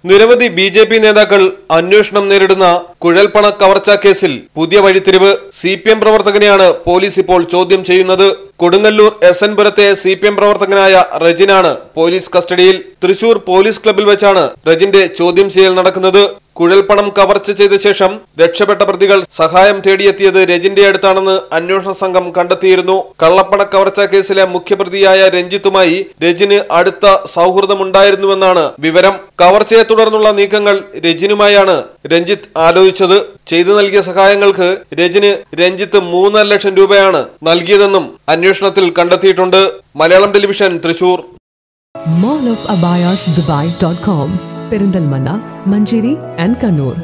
നിരവധി B J P നേതാക്കൾ അന്വേഷണം നേരിടുന്ന കുഴൽപ്പണ കവർച്ചാ കേസിൽ പുതിയ വഴിത്തിരിവ് സി പി എം പ്രവർത്തകനെയാണ് പോലീസ് ഇപ്പോൾ ചോദ്യം ചെയ്യുന്നത് കൊടുങ്ങല്ലൂർ എസ് എൻ പുരത്തെ സി പി എം പ്രവർത്തകനായ റെജിനാണ് പോലീസ് കസ്റ്റഡിയിൽ തൃശൂർ പോലീസ് ക്ലബിൽ വെച്ചാണ് റെജിന്റെ ചോദ്യം ചെയ്യൽ നടക്കുന്നത് കുഴൽപ്പണം കവർച്ച ചെയ്ത ശേഷം രക്ഷപ്പെട്ട പ്രതികൾ സഹായം തേടിയെത്തിയത് രജിന്റെ അടുത്താണെന്ന് അന്വേഷണ സംഘം കണ്ടെത്തിയിരുന്നു കള്ളപ്പണ കവർച്ചാ കേസിലെ മുഖ്യപ്രതിയായ രഞ്ജിത്തുമായി രജിന് അടുത്ത സൗഹൃദമുണ്ടായിരുന്നുവെന്നാണ് വിവരം കവർച്ചയെ തുടർന്നുള്ള നീക്കങ്ങൾ രജിനുമായാണ് രഞ്ജിത്ത് ആലോചിച്ചത് ചെയ്തു നൽകിയ സഹായങ്ങൾക്ക് രജിന് രഞ്ജിത്ത് മൂന്നര ലക്ഷം രൂപയാണ് നൽകിയതെന്നും അന്വേഷണത്തിൽ കണ്ടെത്തിയിട്ടുണ്ട് Malayalam television Thrissur Mall of Abayas Dubai.com, Perindalmana, Manjeri and Kannur.